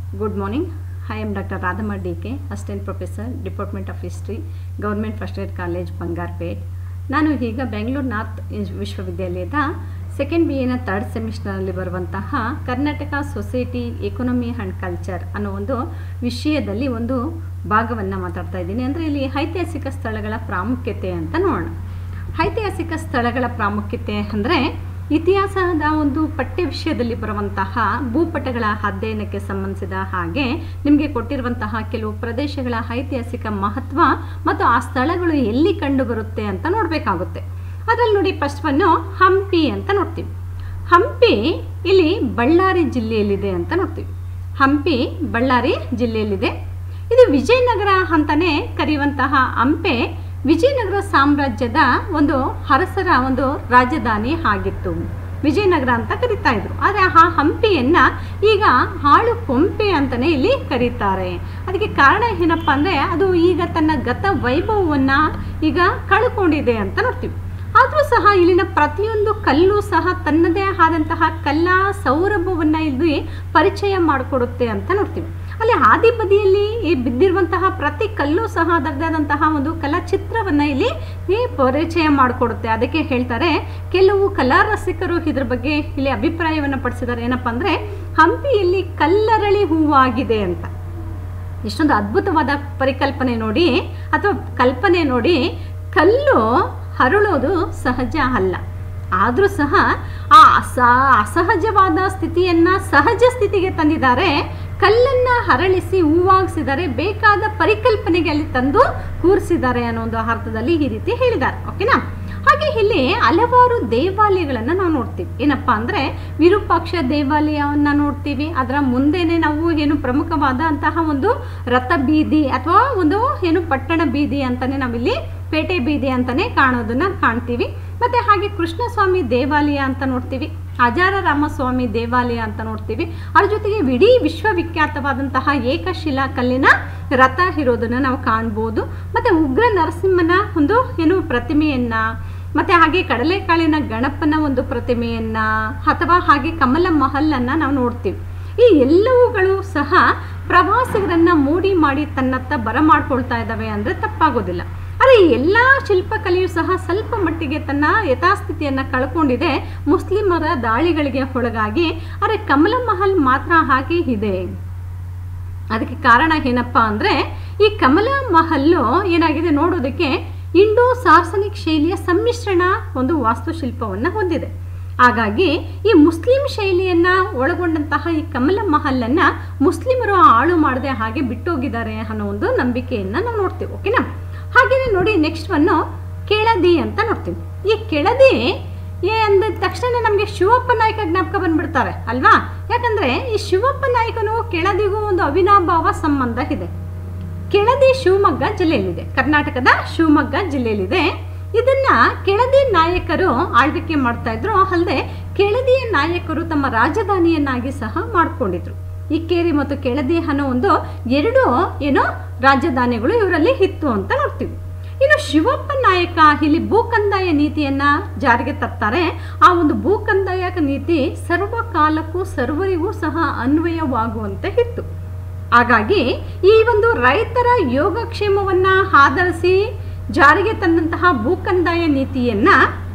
Good morning. I am Dr. Radhama DK, Assistant Professor, Department of History, Government First Aid College, ಬಂಗಾರ್ಪೇಟ್ ನಾನು ಈಗ Bengaluru north ಇನ್ಸ್- ವಿಶ್ವವಿದ್ಯಾಲಯದ second B ಎನ third ಸೆಮಿಸ್ಟರ್ನಲ್ಲಿ ಬರುವಂತಹ Karnataka society economy and culture ಅನ್ನೋ ಒಂದು ವಿಷಯದಲ್ಲಿ ಒಂದು ಭಾಗವನ್ನು ಮಾತಾಡ್ತಾ ಇದ್ದೀನಿ ಅಂದರೆ ಇಲ್ಲಿ ಐತಿಹಾಸಿಕ ಸ್ಥಳಗಳ ಪ್ರಾಮುಖ್ಯತೆ ಅಂತ ನೋಡೋಣ ಐತಿಹಾಸಿಕ ಸ್ಥಳಗಳ ಪ್ರಾಮುಖ್ಯತೆ ಅಂದರೆ ಇತಿಹಾಸದ ಒಂದು ಪಠ್ಯ ವಿಷಯದಲ್ಲಿ ಬರುವಂತಹ ಭೂಪಟಗಳ ಅಧ್ಯಯನಕ್ಕೆ ಸಂಬಂಧಿಸಿದ ಹಾಗೆ ನಿಮಗೆ ಕೊಟ್ಟಿರುವಂತಹ ಕೆಲವು ಪ್ರದೇಶಗಳ ಐತಿಹಾಸಿಕ ಮಹತ್ವ ಮತ್ತು ಆ ಸ್ಥಳಗಳು ಎಲ್ಲಿ ಕಂಡು ಬರುತ್ತೆ ಅಂತ ನೋಡಬೇಕಾಗುತ್ತೆ ಅದರಲ್ಲಿ ನೋಡಿ ಫಸ್ಟ್ ಒನ್ನು ಹಂಪಿ ಅಂತ ನೋಡ್ತೀವಿ ಹಂಪಿ ಇಲ್ಲಿ ಬಳ್ಳಾರಿ ಜಿಲ್ಲೆಯಲ್ಲಿದೆ ಅಂತ ನೋಡ್ತೀವಿ ಹಂಪಿ ಬಳ್ಳಾರಿ ಜಿಲ್ಲೆಯಲ್ಲಿದೆ ಇದು ವಿಜಯನಗರ ಅಂತಾನೆ ಕರೆಯುವಂತಹ ಹಂಪೆ ವಿಜಯನಗರ ಸಾಮ್ರಾಜ್ಯದ ಒಂದು ಅರಸರ ಒಂದು ರಾಜಧಾನಿ ಆಗಿತ್ತು ವಿಜಯನಗರ ಅಂತ ಕರೀತಾ ಇದ್ರು ಆದರೆ ಆ ಹಂಪಿಯನ್ನ ಈಗ ಹಾಳು ಕೊಂಪೆ ಅಂತಾನೆ ಇಲ್ಲಿ ಕರೀತಾರೆ ಅದಕ್ಕೆ ಕಾರಣ ಏನಪ್ಪ ಅಂದರೆ ಅದು ಈಗ ತನ್ನ ಗತ ವೈಭವವನ್ನ ಈಗ ಕಳ್ಕೊಂಡಿದೆ ಅಂತ ನೋಡ್ತೀವಿ ಆದರೂ ಸಹ ಇಲ್ಲಿನ ಪ್ರತಿಯೊಂದು ಕಲ್ಲು ಸಹ ತನ್ನದೇ ಆದಂತಹ ಕಲ್ಲಾ ಸೌರಭವನ್ನು ಇಲ್ಲಿ ಪರಿಚಯ ಮಾಡಿಕೊಡುತ್ತೆ ಅಂತ ನೋಡ್ತೀವಿ ಅಲ್ಲಿ ಹಾದಿ ಬದಿಯಲ್ಲಿ ಈ ಬಿದ್ದಿರುವಂತಹ ಪ್ರತಿ ಕಲ್ಲು ಸಹ ಅದರದೇ ಆದಂತಹ ಒಂದು ಕಲಾ ಚಿತ್ರವನ್ನು ಇಲ್ಲಿ ಈ ಪರಿಚಯ ಮಾಡಿಕೊಡುತ್ತೆ ಅದಕ್ಕೆ ಹೇಳ್ತಾರೆ ಕೆಲವು ಕಲಾ ರಸಿಕರು ಇದ್ರ ಬಗ್ಗೆ ಇಲ್ಲಿ ಅಭಿಪ್ರಾಯವನ್ನು ಪಡಿಸಿದ್ದಾರೆ ಏನಪ್ಪ ಅಂದರೆ ಹಂಪಿಯಲ್ಲಿ ಕಲ್ಲರಳಿ ಹೂವಾಗಿದೆ ಅಂತ ಇಷ್ಟೊಂದು ಅದ್ಭುತವಾದ ಪರಿಕಲ್ಪನೆ ನೋಡಿ ಅಥವಾ ಕಲ್ಪನೆ ನೋಡಿ ಕಲ್ಲು ಹರಳೋದು ಸಹಜ ಅಲ್ಲ ಆದರೂ ಸಹ ಆ ಅಸ ಅಸಹಜವಾದ ಸ್ಥಿತಿಯನ್ನು ಸಹಜ ಸ್ಥಿತಿಗೆ ತಂದಿದ್ದಾರೆ ಕಲ್ಲನ್ನು ಹರಳಿಸಿ ಹೂವಾಗಿಸಿದ್ದಾರೆ ಬೇಕಾದ ಪರಿಕಲ್ಪನೆಗೆ ಅಲ್ಲಿ ತಂದು ಕೂರಿಸಿದ್ದಾರೆ ಅನ್ನೋ ಒಂದು ಅರ್ಥದಲ್ಲಿ ಈ ರೀತಿ ಹೇಳಿದ್ದಾರೆ ಓಕೆನಾ ಹಾಗೆ ಇಲ್ಲಿ ಹಲವಾರು ದೇವಾಲಯಗಳನ್ನು ನಾವು ನೋಡ್ತೀವಿ ಏನಪ್ಪಾ ಅಂದರೆ ವಿರೂಪಾಕ್ಷ ದೇವಾಲಯವನ್ನು ನೋಡ್ತೀವಿ ಅದರ ಮುಂದೆನೆ ನಾವು ಏನು ಪ್ರಮುಖವಾದಂತಹ ಒಂದು ರಥ ಬೀದಿ ಅಥವಾ ಒಂದು ಏನು ಪಟ್ಟಣ ಬೀದಿ ಅಂತಾನೆ ನಾವಿಲ್ಲಿ ಪೇಟೆ ಬೀದಿ ಅಂತಾನೆ ಕಾಣೋದನ್ನ ಕಾಣ್ತೀವಿ ಮತ್ತೆ ಹಾಗೆ ಕೃಷ್ಣಸ್ವಾಮಿ ದೇವಾಲಯ ಅಂತ ನೋಡ್ತೀವಿ ಅಜಾರ ರಾಮಸ್ವಾಮಿ ದೇವಾಲಯ ಅಂತ ನೋಡ್ತೀವಿ ಅದ್ರ ಜೊತೆಗೆ ಇಡೀ ವಿಶ್ವವಿಖ್ಯಾತವಾದಂತಹ ಏಕಶಿಲಾ ಕಲ್ಲಿನ ರಥ ಇರೋದನ್ನ ನಾವು ಕಾಣ್ಬೋದು ಮತ್ತೆ ಉಗ್ರ ನರಸಿಂಹನ ಒಂದು ಏನು ಪ್ರತಿಮೆಯನ್ನ ಮತ್ತೆ ಹಾಗೆ ಕಡಲೆಕಾಳಿನ ಗಣಪನ ಒಂದು ಪ್ರತಿಮೆಯನ್ನ ಅಥವಾ ಹಾಗೆ ಕಮಲ ಮಹಲ್ ಅನ್ನ ನಾವು ನೋಡ್ತೀವಿ ಈ ಎಲ್ಲವುಗಳು ಸಹ ಪ್ರವಾಸಿಗರನ್ನ ಮೂಡಿ ಮಾಡಿ ತನ್ನತ್ತ ಬರಮಾಡ್ಕೊಳ್ತಾ ಇದ್ದಾವೆ ಅಂದರೆ ತಪ್ಪಾಗೋದಿಲ್ಲ ಆದರೆ ಈ ಎಲ್ಲ ಶಿಲ್ಪಕಲೆಯು ಸಹ ಸ್ವಲ್ಪ ಮಟ್ಟಿಗೆ ತನ್ನ ಯಥಾಸ್ಥಿತಿಯನ್ನು ಕಳ್ಕೊಂಡಿದೆ ಮುಸ್ಲಿಮರ ದಾಳಿಗಳಿಗೆ ಒಳಗಾಗಿ ಆದರೆ ಕಮಲ ಮಹಲ್ ಮಾತ್ರ ಹಾಗೆ ಇದೆ ಅದಕ್ಕೆ ಕಾರಣ ಏನಪ್ಪ ಅಂದರೆ ಈ ಕಮಲ ಮಹಲ್ಲು ಏನಾಗಿದೆ ನೋಡೋದಕ್ಕೆ ಇಂಡೋ ಸಾರ್ಸನಿಕ್ ಶೈಲಿಯ ಸಮ್ಮಿಶ್ರಣ ಒಂದು ವಾಸ್ತುಶಿಲ್ಪವನ್ನು ಹೊಂದಿದೆ ಹಾಗಾಗಿ ಈ ಮುಸ್ಲಿಂ ಶೈಲಿಯನ್ನ ಒಳಗೊಂಡಂತಹ ಈ ಕಮಲ ಮಹಲನ್ನ ಮುಸ್ಲಿಮರು ಹಾಳು ಮಾಡದೆ ಹಾಗೆ ಬಿಟ್ಟೋಗಿದ್ದಾರೆ ಅನ್ನೋ ಒಂದು ನಂಬಿಕೆಯನ್ನ ನಾವು ನೋಡ್ತೀವಿ ಓಕೆನಾ ಹಾಗೇನೆ ನೋಡಿ ನೆಕ್ಸ್ಟ್ ಒನ್ನು ಕೆಳದಿ ಅಂತ ನೋಡ್ತೀವಿ ಈ ಕೆಳದಿ ಏ ಅಂದ ತಕ್ಷಣ ನಮಗೆ ಶಿವಪ್ಪ ನಾಯಕ ಜ್ಞಾಪಕ ಬಂದ್ಬಿಡ್ತಾರೆ ಅಲ್ವಾ ಯಾಕಂದ್ರೆ ಈ ಶಿವಪ್ಪ ನಾಯಕನು ಕೆಳದಿಗೂ ಒಂದು ಅವಿನಾಭಾವ ಸಂಬಂಧ ಇದೆ ಕೆಳದಿ ಶಿವಮೊಗ್ಗ ಜಿಲ್ಲೆಯಲ್ಲಿದೆ ಕರ್ನಾಟಕದ ಶಿವಮೊಗ್ಗ ಜಿಲ್ಲೆಯಲ್ಲಿದೆ ಇದನ್ನ ಕೆಳದಿ ನಾಯಕರು ಆಳ್ವಿಕೆ ಮಾಡ್ತಾ ಇದ್ರು ಅಲ್ಲದೆ ಕೆಳದಿಯ ನಾಯಕರು ತಮ್ಮ ರಾಜಧಾನಿಯನ್ನಾಗಿ ಸಹ ಮಾಡ್ಕೊಂಡಿದ್ರು ಇಕ್ಕೇರಿ ಮತ್ತು ಕೆಳದಿ ಅನ್ನೋ ಒಂದು ಎರಡು ಏನು ರಾಜಧಾನಿಗಳು ಇವರಲ್ಲಿ ಇತ್ತು ಅಂತ ನೋಡ್ತೀವಿ ಇನ್ನು ಶಿವಪ್ಪ ನಾಯಕ ಇಲ್ಲಿ ಭೂಕಂದಾಯ ನೀತಿಯನ್ನ ಜಾರಿಗೆ ತರ್ತಾರೆ ಆ ಒಂದು ಭೂಕಂದಾಯ ನೀತಿ ಸರ್ವಕಾಲಕ್ಕೂ ಸರ್ವರಿಗೂ ಸಹ ಅನ್ವಯವಾಗುವಂತೆ ಇತ್ತು ಹಾಗಾಗಿ ಈ ಒಂದು ರೈತರ ಯೋಗಕ್ಷೇಮವನ್ನ ಆಧರಿಸಿ ಜಾರಿಗೆ ತಂದಂತಹ ಭೂಕಂದಾಯ ನೀತಿಯನ್ನ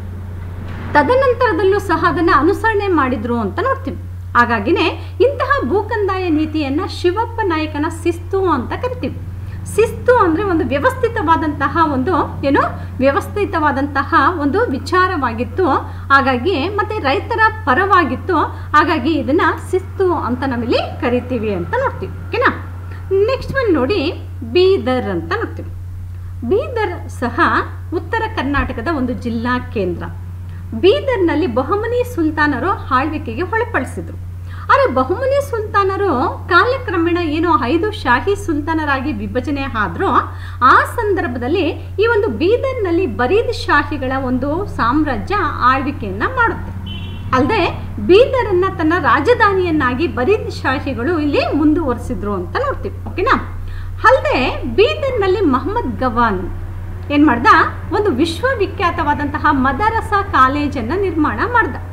ತದನಂತರದಲ್ಲೂ ಸಹ ಅದನ್ನ ಅನುಸರಣೆ ಮಾಡಿದ್ರು ಅಂತ ನೋಡ್ತೀವಿ ಹಾಗಾಗಿನೇ ಇಂತಹ ಭೂಕಂದಾಯ ನೀತಿಯನ್ನ ಶಿವಪ್ಪ ನಾಯಕನ ಶಿಸ್ತು ಅಂತ ಕರಿತೀವಿ ಶಿಸ್ತು ಅಂದ್ರೆ ಒಂದು ವ್ಯವಸ್ಥಿತವಾದಂತಹ ಒಂದು ಏನು ವ್ಯವಸ್ಥಿತವಾದಂತಹ ಒಂದು ವಿಚಾರವಾಗಿತ್ತು ಹಾಗಾಗಿ ಮತ್ತೆ ರೈತರ ಪರವಾಗಿತ್ತು ಹಾಗಾಗಿ ಇದನ್ನ ಶಿಸ್ತು ಅಂತ ನಾವಿಲ್ಲಿ ಕರಿತೀವಿ ಅಂತ ನೋಡ್ತೀವಿ ಓಕೆನಾ ನೆಕ್ಸ್ಟ್ ಒನ್ ನೋಡಿ ಬೀದರ್ ಅಂತ ನೋಡ್ತೀವಿ ಬೀದರ್ ಸಹ ಉತ್ತರ ಕರ್ನಾಟಕದ ಒಂದು ಜಿಲ್ಲಾ ಕೇಂದ್ರ ಬೀದರ್ನಲ್ಲಿ ಬಹುಮನಿ ಸುಲ್ತಾನರು ಆಳ್ವಿಕೆಗೆ ಒಳಪಡಿಸಿದ್ರು ಆದರೆ ಬಹುಮನಿ ಸುಲ್ತಾನರು ಕಾಲಕ್ರಮೇಣ ಏನು ಐದು ಶಾಹಿ ಸುಲ್ತಾನರಾಗಿ ವಿಭಜನೆ ಆದರೂ ಆ ಸಂದರ್ಭದಲ್ಲಿ ಈ ಒಂದು ಬೀದರ್ನಲ್ಲಿ ಬರೀದ್ ಶಾಹಿಗಳ ಒಂದು ಸಾಮ್ರಾಜ್ಯ ಆಳ್ವಿಕೆಯನ್ನ ಮಾಡುತ್ತೆ ಅಲ್ಲದೆ ಬೀದರನ್ನ ತನ್ನ ರಾಜಧಾನಿಯನ್ನಾಗಿ ಬರೀದ್ ಶಾಹಿಗಳು ಇಲ್ಲಿ ಮುಂದುವರಿಸಿದ್ರು ಅಂತ ನೋಡ್ತೀವಿ ಓಕೆನಾ ಅಲ್ಲದೆ ಬೀದರ್ನಲ್ಲಿ ಮಹಮ್ಮದ್ ಗವಾನ್ ಏನ್ ಮಾಡ್ದ ಒಂದು ವಿಶ್ವವಿಖ್ಯಾತವಾದಂತಹ ಮದರಸ ಕಾಲೇಜನ್ನ ನಿರ್ಮಾಣ ಮಾಡ್ದ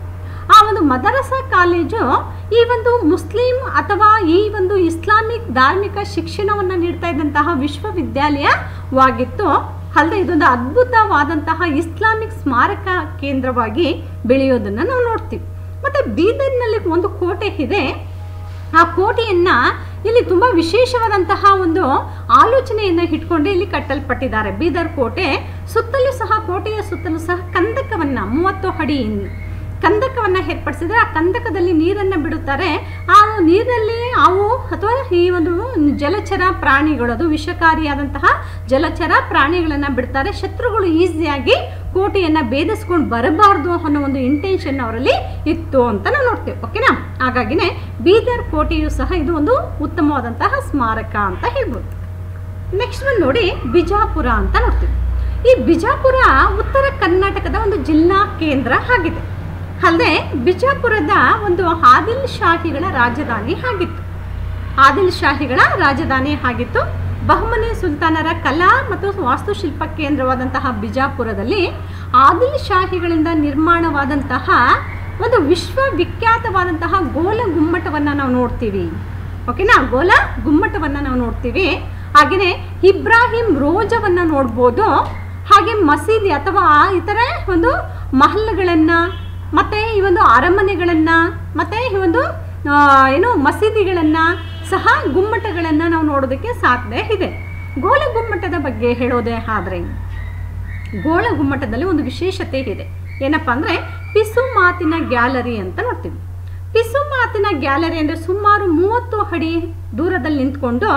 ಆ ಒಂದು ಮದರಸಾ ಕಾಲೇಜು ಈ ಒಂದು ಮುಸ್ಲಿಂ ಅಥವಾ ಈ ಒಂದು ಇಸ್ಲಾಮಿಕ್ ಧಾರ್ಮಿಕ ಶಿಕ್ಷಣವನ್ನು ನೀಡ್ತಾ ಇದ್ದಂತಹ ವಿಶ್ವವಿದ್ಯಾಲಯವಾಗಿತ್ತು ಅಲ್ಲದೆ ಇದೊಂದು ಅದ್ಭುತವಾದಂತಹ ಇಸ್ಲಾಮಿಕ್ ಸ್ಮಾರಕ ಕೇಂದ್ರವಾಗಿ ಬೆಳೆಯೋದನ್ನು ನಾವು ನೋಡ್ತೀವಿ ಮತ್ತು ಬೀದರ್ನಲ್ಲಿ ಒಂದು ಕೋಟೆ ಇದೆ ಆ ಕೋಟೆಯನ್ನ ಇಲ್ಲಿ ತುಂಬ ವಿಶೇಷವಾದಂತಹ ಒಂದು ಆಲೋಚನೆಯನ್ನು ಇಟ್ಕೊಂಡು ಇಲ್ಲಿ ಕಟ್ಟಲ್ಪಟ್ಟಿದ್ದಾರೆ ಬೀದರ್ ಕೋಟೆ ಸುತ್ತಲೂ ಸಹ ಕೋಟೆಯ ಸುತ್ತಲೂ ಸಹ ಕಂದಕವನ್ನ ಮೂವತ್ತು ಅಡಿ ಕಂದಕವನ್ನ ಏರ್ಪಡಿಸಿದ್ರೆ ಆ ಕಂದಕದಲ್ಲಿ ನೀರನ್ನು ಬಿಡುತ್ತಾರೆ ಆ ನೀರಲ್ಲಿ ಅವು ಅಥವಾ ಈ ಒಂದು ಜಲಚರ ಪ್ರಾಣಿಗಳು ಅದು ವಿಷಕಾರಿಯಾದಂತಹ ಜಲಚರ ಪ್ರಾಣಿಗಳನ್ನು ಬಿಡ್ತಾರೆ ಶತ್ರುಗಳು ಈಸಿಯಾಗಿ ಕೋಟೆಯನ್ನು ಭೇದಿಸ್ಕೊಂಡು ಬರಬಾರ್ದು ಅನ್ನೋ ಒಂದು ಇಂಟೆನ್ಷನ್ ಅವರಲ್ಲಿ ಇತ್ತು ಅಂತ ನಾವು ನೋಡ್ತೇವೆ ಓಕೆನಾ ಹಾಗಾಗಿನೇ ಬೀದರ್ ಕೋಟೆಯು ಸಹ ಇದು ಒಂದು ಉತ್ತಮವಾದಂತಹ ಸ್ಮಾರಕ ಅಂತ ಹೇಳ್ಬೋದು ನೆಕ್ಸ್ಟ್ ಒಂದು ನೋಡಿ ಬಿಜಾಪುರ ಅಂತ ನೋಡ್ತೀವಿ ಈ ಬಿಜಾಪುರ ಉತ್ತರ ಕರ್ನಾಟಕದ ಒಂದು ಜಿಲ್ಲಾ ಕೇಂದ್ರ ಆಗಿದೆ ಅಲ್ಲದೆ ಬಿಜಾಪುರದ ಒಂದು ಆದಿಲ್ ಶಾಹಿಗಳ ರಾಜಧಾನಿ ಆಗಿತ್ತು ಆದಿಲ್ ಶಾಹಿಗಳ ರಾಜಧಾನಿ ಆಗಿತ್ತು ಬಹುಮನಿ ಸುಲ್ತಾನರ ಕಲಾ ಮತ್ತು ವಾಸ್ತುಶಿಲ್ಪ ಕೇಂದ್ರವಾದಂತಹ ಬಿಜಾಪುರದಲ್ಲಿ ಆದಿಲ್ ಶಾಹಿಗಳಿಂದ ನಿರ್ಮಾಣವಾದಂತಹ ಒಂದು ವಿಶ್ವವಿಖ್ಯಾತವಾದಂತಹ ಗೋಲ ಗುಮ್ಮಟವನ್ನು ನಾವು ನೋಡ್ತೀವಿ ಓಕೆನಾ ಗೋಲ ಗುಮ್ಮಟವನ್ನು ನಾವು ನೋಡ್ತೀವಿ ಹಾಗೆಯೇ ಇಬ್ರಾಹಿಂ ರೋಜವನ್ನು ನೋಡ್ಬೋದು ಹಾಗೆ ಮಸೀದಿ ಅಥವಾ ಇತರ ಒಂದು ಮಹಲ್ಗಳನ್ನು ಮತ್ತು ಈ ಒಂದು ಅರಮನೆಗಳನ್ನು ಮತ್ತು ಈ ಒಂದು ಆ, ಏನು ಮಸೀದಿಗಳನ್ನು ಸಹ ಗುಮ್ಮಟಗಳನ್ನು ನಾವು ನೋಡೋದಕ್ಕೆ ಸಾಧ್ಯ ಇದೆ ಗೋಲ ಗುಮ್ಮಟದ ಬಗ್ಗೆ ಹೇಳೋದೇ ಆದರೆ ಗೋಳ ಗುಮ್ಮಟದಲ್ಲಿ ಒಂದು ವಿಶೇಷತೆ ಇದೆ ಏನಪ್ಪ ಅಂದರೆ ಪಿಸು ಮಾತಿನ ಗ್ಯಾಲರಿ ಅಂತ ನೋಡ್ತೀವಿ ಪಿಸು ಮಾತಿನ ಗ್ಯಾಲರಿ ಅಂದರೆ ಸುಮಾರು ಮೂವತ್ತು ಅಡಿ ದೂರದಲ್ಲಿ ನಿಂತ್ಕೊಂಡು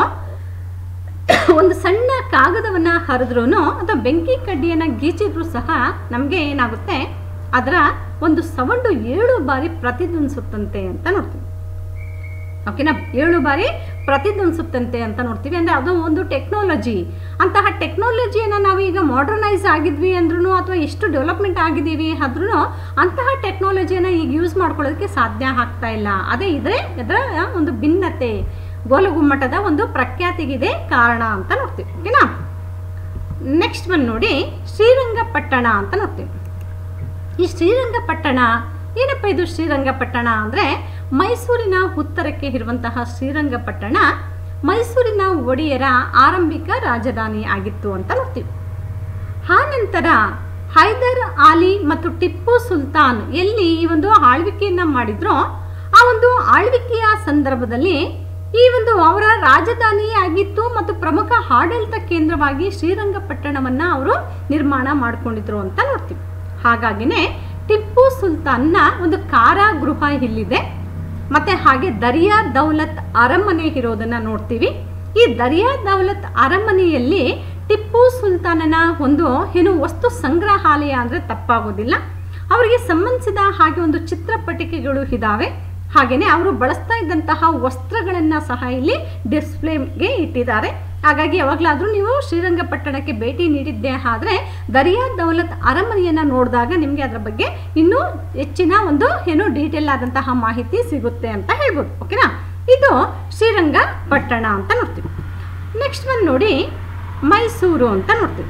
ಒಂದು ಸಣ್ಣ ಕಾಗದವನ್ನು ಹರಿದ್ರೂ ಅಥವಾ ಬೆಂಕಿ ಕಡ್ಡಿಯನ್ನು ಗೀಚಿದ್ರೂ ಸಹ ನಮಗೆ ಏನಾಗುತ್ತೆ ಅದರ ಒಂದು ಸೌಂಡು ಏಳು ಬಾರಿ ಪ್ರತಿಧ್ವನಿಸುತ್ತಂತೆ ಅಂತ ನೋಡ್ತೀವಿ ಓಕೆನಾ ಏಳು ಬಾರಿ ಪ್ರತಿಧ್ವನಿಸುತ್ತಂತೆ ಅಂತ ನೋಡ್ತೀವಿ ಅಂದರೆ ಅದು ಒಂದು ಟೆಕ್ನಾಲಜಿ ಅಂತಹ ಟೆಕ್ನಾಲಜಿಯನ್ನು ನಾವು ಈಗ ಮಾಡರ್ನೈಸ್ ಆಗಿದ್ವಿ ಅಂದ್ರೂ ಅಥವಾ ಎಷ್ಟು ಡೆವಲಪ್ಮೆಂಟ್ ಆಗಿದ್ದೀವಿ ಆದ್ರೂ ಅಂತಹ ಟೆಕ್ನಾಲಜಿಯನ್ನು ಈಗ ಯೂಸ್ ಮಾಡ್ಕೊಳ್ಳೋದಕ್ಕೆ ಸಾಧ್ಯ ಆಗ್ತಾ ಇಲ್ಲ ಅದೇ ಇದ್ರೆ ಇದರ ಒಂದು ಭಿನ್ನತೆ ಗೋಲಗುಮ್ಮಟದ ಒಂದು ಪ್ರಖ್ಯಾತಿಗಿದೆ ಕಾರಣ ಅಂತ ನೋಡ್ತೀವಿ ಓಕೆನಾ ನೆಕ್ಸ್ಟ್ ಬಂದು ನೋಡಿ ಶ್ರೀರಂಗಪಟ್ಟಣ ಅಂತ ನೋಡ್ತೀವಿ ಈ ಶ್ರೀರಂಗಪಟ್ಟಣ ಏನಪ್ಪ ಇದು ಶ್ರೀರಂಗಪಟ್ಟಣ ಅಂದರೆ ಮೈಸೂರಿನ ಉತ್ತರಕ್ಕೆ ಇರುವಂತಹ ಶ್ರೀರಂಗಪಟ್ಟಣ ಮೈಸೂರಿನ ಒಡೆಯರ ಆರಂಭಿಕ ರಾಜಧಾನಿ ಆಗಿತ್ತು ಅಂತ ನೋಡ್ತೀವಿ ಆ ನಂತರ ಹೈದರ್ ಆಲಿ ಮತ್ತು ಟಿಪ್ಪು ಸುಲ್ತಾನ್ ಎಲ್ಲಿ ಈ ಒಂದು ಆಳ್ವಿಕೆಯನ್ನ ಮಾಡಿದ್ರೋ ಆ ಒಂದು ಆಳ್ವಿಕೆಯ ಸಂದರ್ಭದಲ್ಲಿ ಈ ಒಂದು ಅವರ ರಾಜಧಾನಿ ಆಗಿತ್ತು ಮತ್ತು ಪ್ರಮುಖ ಆಡಳಿತ ಕೇಂದ್ರವಾಗಿ ಶ್ರೀರಂಗಪಟ್ಟಣವನ್ನ ಅವರು ನಿರ್ಮಾಣ ಮಾಡಿಕೊಂಡಿದ್ರು ಅಂತ ನೋಡ್ತೀವಿ ಹಾಗಾಗಿನೇ ಟಿಪ್ಪು ಸುಲ್ತಾನ್ನ ಒಂದು ಕಾರಾಗೃಹ ಇಲ್ಲಿದೆ ಮತ್ತೆ ಹಾಗೆ ದರಿಯಾ ದೌಲತ್ ಅರಮನೆ ಇರೋದನ್ನ ನೋಡ್ತೀವಿ ಈ ದರಿಯಾ ದೌಲತ್ ಅರಮನೆಯಲ್ಲಿ ಟಿಪ್ಪು ಸುಲ್ತಾನನ ಒಂದು ಏನು ವಸ್ತು ಸಂಗ್ರಹಾಲಯ ಅಂದರೆ ತಪ್ಪಾಗೋದಿಲ್ಲ ಅವರಿಗೆ ಸಂಬಂಧಿಸಿದ ಹಾಗೆ ಒಂದು ಚಿತ್ರಪಟಿಕೆಗಳು ಇದ್ದಾವೆ ಹಾಗೆಯೇ ಅವರು ಬಳಸ್ತಾ ಇದ್ದಂತಹ ವಸ್ತ್ರಗಳನ್ನು ಸಹ ಇಲ್ಲಿ ಡಿಸ್ಪ್ಲೇಗೆ ಇಟ್ಟಿದ್ದಾರೆ ಹಾಗಾಗಿ ಯಾವಾಗಲಾದರೂ ನೀವು ಶ್ರೀರಂಗಪಟ್ಟಣಕ್ಕೆ ಭೇಟಿ ನೀಡಿದ್ದೇ ಆದರೆ ದರಿಯಾ ದೌಲತ್ ಅರಮನೆಯನ್ನು ನೋಡಿದಾಗ ನಿಮಗೆ ಅದರ ಬಗ್ಗೆ ಇನ್ನೂ ಹೆಚ್ಚಿನ ಒಂದು ಏನು ಡೀಟೇಲ್ ಆದಂತಹ ಮಾಹಿತಿ ಸಿಗುತ್ತೆ ಅಂತ ಹೇಳ್ಬೋದು ಓಕೆನಾ ಇದು ಶ್ರೀರಂಗಪಟ್ಟಣ ಅಂತ ನೋಡ್ತೀವಿ ನೆಕ್ಸ್ಟ್ ಬಂದು ನೋಡಿ ಮೈಸೂರು ಅಂತ ನೋಡ್ತೀವಿ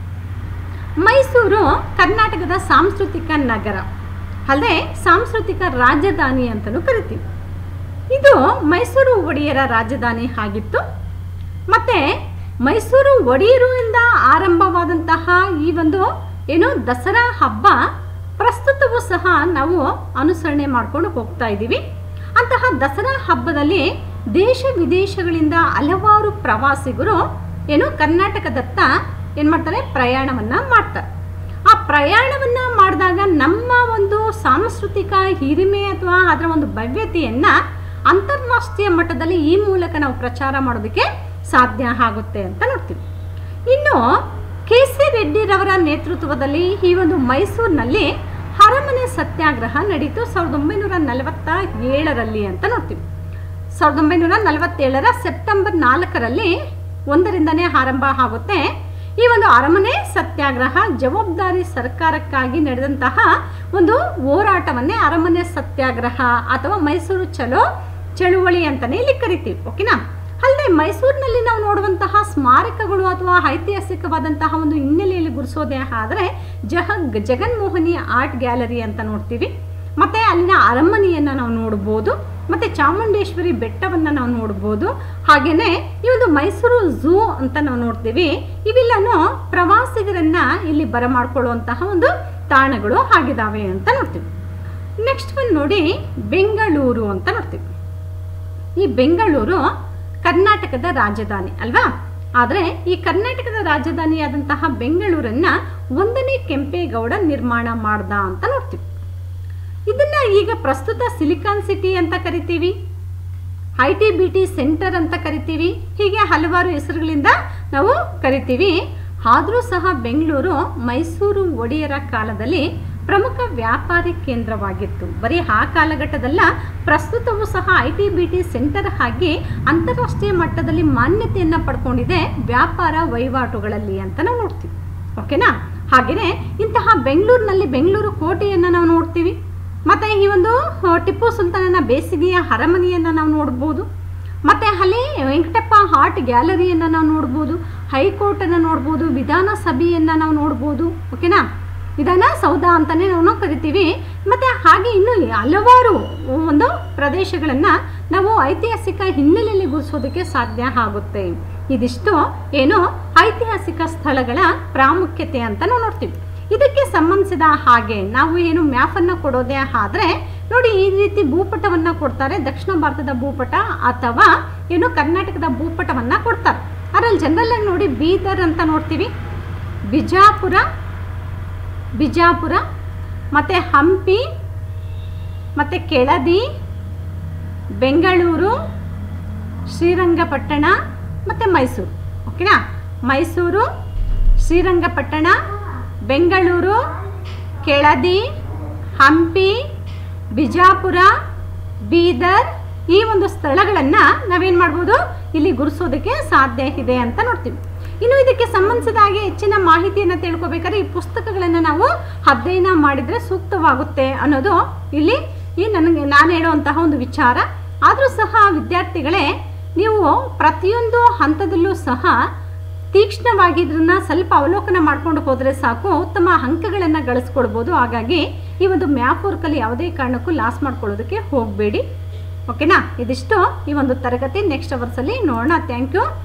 ಮೈಸೂರು ಕರ್ನಾಟಕದ ಸಾಂಸ್ಕೃತಿಕ ನಗರ ಅಲ್ಲದೆ ಸಾಂಸ್ಕೃತಿಕ ರಾಜಧಾನಿ ಅಂತಲೂ ಕರಿತೀವಿ ಇದು ಮೈಸೂರು ಒಡೆಯರ ರಾಜಧಾನಿ ಆಗಿತ್ತು ಮತ್ತೆ ಮೈಸೂರು ಒಡೆಯರಿಂದ ಆರಂಭವಾದಂತಹ ಈ ಒಂದು ಏನು ದಸರಾ ಹಬ್ಬ ಪ್ರಸ್ತುತವೂ ಸಹ ನಾವು ಅನುಸರಣೆ ಮಾಡ್ಕೊಂಡು ಹೋಗ್ತಾ ಇದ್ದೀವಿ ಅಂತಹ ದಸರಾ ಹಬ್ಬದಲ್ಲಿ ದೇಶ ವಿದೇಶಗಳಿಂದ ಹಲವಾರು ಪ್ರವಾಸಿಗರು ಏನು ಕರ್ನಾಟಕದತ್ತ ಏನು ಮಾಡ್ತಾರೆ ಪ್ರಯಾಣವನ್ನು ಮಾಡ್ತಾರೆ ಆ ಪ್ರಯಾಣವನ್ನು ಮಾಡಿದಾಗ ನಮ್ಮ ಒಂದು ಸಾಂಸ್ಕೃತಿಕ ಹಿರಿಮೆ ಅಥವಾ ಅದರ ಒಂದು ಭವ್ಯತೆಯನ್ನು ಅಂತಾರಾಷ್ಟ್ರೀಯ ಮಟ್ಟದಲ್ಲಿ ಈ ಮೂಲಕ ನಾವು ಪ್ರಚಾರ ಮಾಡೋದಕ್ಕೆ ಸಾಧ್ಯ ಆಗುತ್ತೆ ಅಂತ ನೋಡ್ತೀವಿ ಇನ್ನು ಕೆ ಸಿ ರೆಡ್ಡಿರವರ ನೇತೃತ್ವದಲ್ಲಿ ಈ ಒಂದು ಮೈಸೂರಿನಲ್ಲಿ ಅರಮನೆ ಸತ್ಯಾಗ್ರಹ ನಡೀತು ಸಾವಿರದ ಒಂಬೈನೂರ ನಲವತ್ತ ಏಳರಲ್ಲಿ ಅಂತ ನೋಡ್ತೀವಿ ಸಾವಿರದ ಒಂಬೈನೂರ ನಲವತ್ತೇಳರ ಸೆಪ್ಟೆಂಬರ್ ನಾಲ್ಕರಲ್ಲಿ ಒಂದರಿಂದನೇ ಆರಂಭ ಆಗುತ್ತೆ ಈ ಒಂದು ಅರಮನೆ ಸತ್ಯಾಗ್ರಹ ಜವಾಬ್ದಾರಿ ಸರ್ಕಾರಕ್ಕಾಗಿ ನಡೆದಂತಹ ಒಂದು ಹೋರಾಟವನ್ನೇ ಅರಮನೆ ಸತ್ಯಾಗ್ರಹ ಅಥವಾ ಮೈಸೂರು ಚಲೋ ಚಳುವಳಿ ಅಂತಲೇ ಇಲ್ಲಿ ಕರಿತೀವಿ ಓಕೆನಾ ಅಲ್ಲದೆ ಮೈಸೂರಿನಲ್ಲಿ ನಾವು ನೋಡುವಂತಹ ಸ್ಮಾರಕಗಳು ಅಥವಾ ಐತಿಹಾಸಿಕವಾದಂತಹ ಒಂದು ಹಿನ್ನೆಲೆಯಲ್ಲಿ ಗುರುಸೋದೇ ಆದರೆ ಜಹ ಜಗನ್ಮೋಹಿನಿ ಆರ್ಟ್ ಗ್ಯಾಲರಿ ಅಂತ ನೋಡ್ತೀವಿ ಮತ್ತು ಅಲ್ಲಿನ ಅರಮನೆಯನ್ನು ನಾವು ನೋಡ್ಬೋದು ಮತ್ತು ಚಾಮುಂಡೇಶ್ವರಿ ಬೆಟ್ಟವನ್ನು ನಾವು ನೋಡ್ಬೋದು ಹಾಗೆಯೇ ಈ ಒಂದು ಮೈಸೂರು ಝೂ ಅಂತ ನಾವು ನೋಡ್ತೀವಿ ಇವೆಲ್ಲನೂ ಪ್ರವಾಸಿಗರನ್ನು ಇಲ್ಲಿ ಬರಮಾಡ್ಕೊಳ್ಳುವಂತಹ ಒಂದು ತಾಣಗಳು ಆಗಿದ್ದಾವೆ ಅಂತ ನೋಡ್ತೀವಿ ನೆಕ್ಸ್ಟ್ ಒಂದು ನೋಡಿ ಬೆಂಗಳೂರು ಅಂತ ನೋಡ್ತೀವಿ ಈ ಬೆಂಗಳೂರು ಕರ್ನಾಟಕದ ರಾಜಧಾನಿ ಅಲ್ವಾ ಆದರೆ ಈ ಕರ್ನಾಟಕದ ರಾಜಧಾನಿಯಾದಂತಹ ಬೆಂಗಳೂರನ್ನ ಒಂದನೇ ಕೆಂಪೇಗೌಡ ನಿರ್ಮಾಣ ಮಾಡ್ದ ಅಂತ ನೋಡ್ತೀವಿ ಇದನ್ನ ಈಗ ಪ್ರಸ್ತುತ ಸಿಲಿಕಾನ್ ಸಿಟಿ ಅಂತ ಕರಿತೀವಿ I T B T centre ಅಂತ ಕರಿತೀವಿ ಹೀಗೆ ಹಲವಾರು ಹೆಸರುಗಳಿಂದ ನಾವು ಕರಿತೀವಿ ಆದರೂ ಸಹ ಬೆಂಗಳೂರು ಮೈಸೂರು ಒಡೆಯರ ಕಾಲದಲ್ಲಿ ಪ್ರಮುಖ ವ್ಯಾಪಾರಿ ಕೇಂದ್ರವಾಗಿತ್ತು ಬರೀ ಆ ಕಾಲಘಟ್ಟದಲ್ಲ ಪ್ರಸ್ತುತವೂ ಸಹ I T B T centre ಆಗಿ ಅಂತಾರಾಷ್ಟ್ರೀಯ ಮಟ್ಟದಲ್ಲಿ ಮಾನ್ಯತೆಯನ್ನು ಪಡ್ಕೊಂಡಿದೆ ವ್ಯಾಪಾರ ವಹಿವಾಟುಗಳಲ್ಲಿ ಅಂತ ನಾವು ನೋಡ್ತೀವಿ ಓಕೆನಾ ಹಾಗೆಯೇ ಇಂತಹ ಬೆಂಗಳೂರಿನಲ್ಲಿ ಬೆಂಗಳೂರು ಕೋಟೆಯನ್ನು ನಾವು ನೋಡ್ತೀವಿ ಮತ್ತು ಈ ಒಂದು ಆ, ಟಿಪ್ಪು ಸುಲ್ತಾನನ ಬೇಸಿಗೆಯ ಅರಮನೆಯನ್ನು ನಾವು ನೋಡ್ಬೋದು ಮತ್ತು ಅಲ್ಲಿ ವೆಂಕಟಪ್ಪ ಆರ್ಟ್ ಗ್ಯಾಲರಿಯನ್ನು ನಾವು ನೋಡ್ಬೋದು ಹೈಕೋರ್ಟನ್ನು ನೋಡ್ಬೋದು ವಿಧಾನಸಭೆಯನ್ನು ನಾವು ನೋಡ್ಬೋದು ಓಕೆನಾ ವಿಧಾನಸೌಧ ಅಂತಲೇ ನಾವು ಕರಿತೀವಿ ಮತ್ತು ಹಾಗೆ ಇನ್ನೂ ಹಲವಾರು ಒಂದು ಪ್ರದೇಶಗಳನ್ನು ನಾವು ಐತಿಹಾಸಿಕ ಹಿನ್ನೆಲೆಯಲ್ಲಿ ಗುರುಸೋದಕ್ಕೆ ಸಾಧ್ಯ ಆಗುತ್ತೆ ಇದಿಷ್ಟು ಏನು ಐತಿಹಾಸಿಕ ಸ್ಥಳಗಳ ಪ್ರಾಮುಖ್ಯತೆ ಅಂತ ನಾವು ನೋಡ್ತೀವಿ ಇದಕ್ಕೆ ಸಂಬಂಧಿಸಿದ ಹಾಗೆ ನಾವು ಏನು ಮ್ಯಾಪನ್ನು ಕೊಡೋದೇ ಆದರೆ ನೋಡಿ ಈ ರೀತಿ ಭೂಪಟವನ್ನು ಕೊಡ್ತಾರೆ ದಕ್ಷಿಣ ಭಾರತದ ಭೂಪಟ ಅಥವಾ ಏನು ಕರ್ನಾಟಕದ ಭೂಪಟವನ್ನು ಕೊಡ್ತಾರೆ ಅದರಲ್ಲಿ ಜನರಲ್ ಆಗಿ ನೋಡಿ ಬೀದರ್ ಅಂತ ನೋಡ್ತೀವಿ ಬಿಜಾಪುರ ಬಿಜಾಪುರ ಮತ್ತು ಹಂಪಿ ಮತ್ತು ಕೆಳದಿ ಬೆಂಗಳೂರು ಶ್ರೀರಂಗಪಟ್ಟಣ ಮತ್ತು ಮೈಸೂರು ಓಕೆನಾ ಮೈಸೂರು ಶ್ರೀರಂಗಪಟ್ಟಣ ಬೆಂಗಳೂರು ಕೆಳದಿ ಹಂಪಿ ಬಿಜಾಪುರ ಬೀದರ್ ಈ ಒಂದು ಸ್ಥಳಗಳನ್ನು ನಾವೇನು ಮಾಡ್ಬೋದು ಇಲ್ಲಿ ಗುರುಸೋದಕ್ಕೆ ಸಾಧ್ಯ ಇದೆ ಅಂತ ನೋಡ್ತೀವಿ ಇನ್ನು ಇದಕ್ಕೆ ಸಂಬಂಧಿಸಿದ ಹಾಗೆ ಹೆಚ್ಚಿನ ಮಾಹಿತಿಯನ್ನು ತಿಳ್ಕೊಬೇಕಾದ್ರೆ ಈ ಪುಸ್ತಕಗಳನ್ನು ನಾವು ಅಧ್ಯಯನ ಮಾಡಿದರೆ ಸೂಕ್ತವಾಗುತ್ತೆ ಅನ್ನೋದು ಇಲ್ಲಿ ಈ ನನಗೆ ನಾನು ಹೇಳುವಂತಹ ಒಂದು ವಿಚಾರ ಆದರೂ ಸಹ ವಿದ್ಯಾರ್ಥಿಗಳೇ ನೀವು ಪ್ರತಿಯೊಂದು ಹಂತದಲ್ಲೂ ಸಹ ತೀಕ್ಷ್ಣವಾಗಿ ಇದನ್ನ ಸ್ವಲ್ಪ ಅವಲೋಕನ ಮಾಡ್ಕೊಂಡು ಹೋದರೆ ಸಾಕು ಉತ್ತಮ ಅಂಕಗಳನ್ನು ಗಳಿಸ್ಕೊಳ್ಬೋದು ಹಾಗಾಗಿ ಈ ಒಂದು ಮ್ಯಾಪ್ ವರ್ಕಲ್ಲಿ ಯಾವುದೇ ಕಾರಣಕ್ಕೂ ಲಾಸ್ ಮಾಡ್ಕೊಳ್ಳೋದಕ್ಕೆ ಹೋಗಬೇಡಿ ಓಕೆನಾ ಇದಿಷ್ಟು ಈ ಒಂದು ತರಗತಿ ನೆಕ್ಸ್ಟ್ ಅವರ್ಸಲ್ಲಿ ನೋಡೋಣ ಥ್ಯಾಂಕ್ ಯು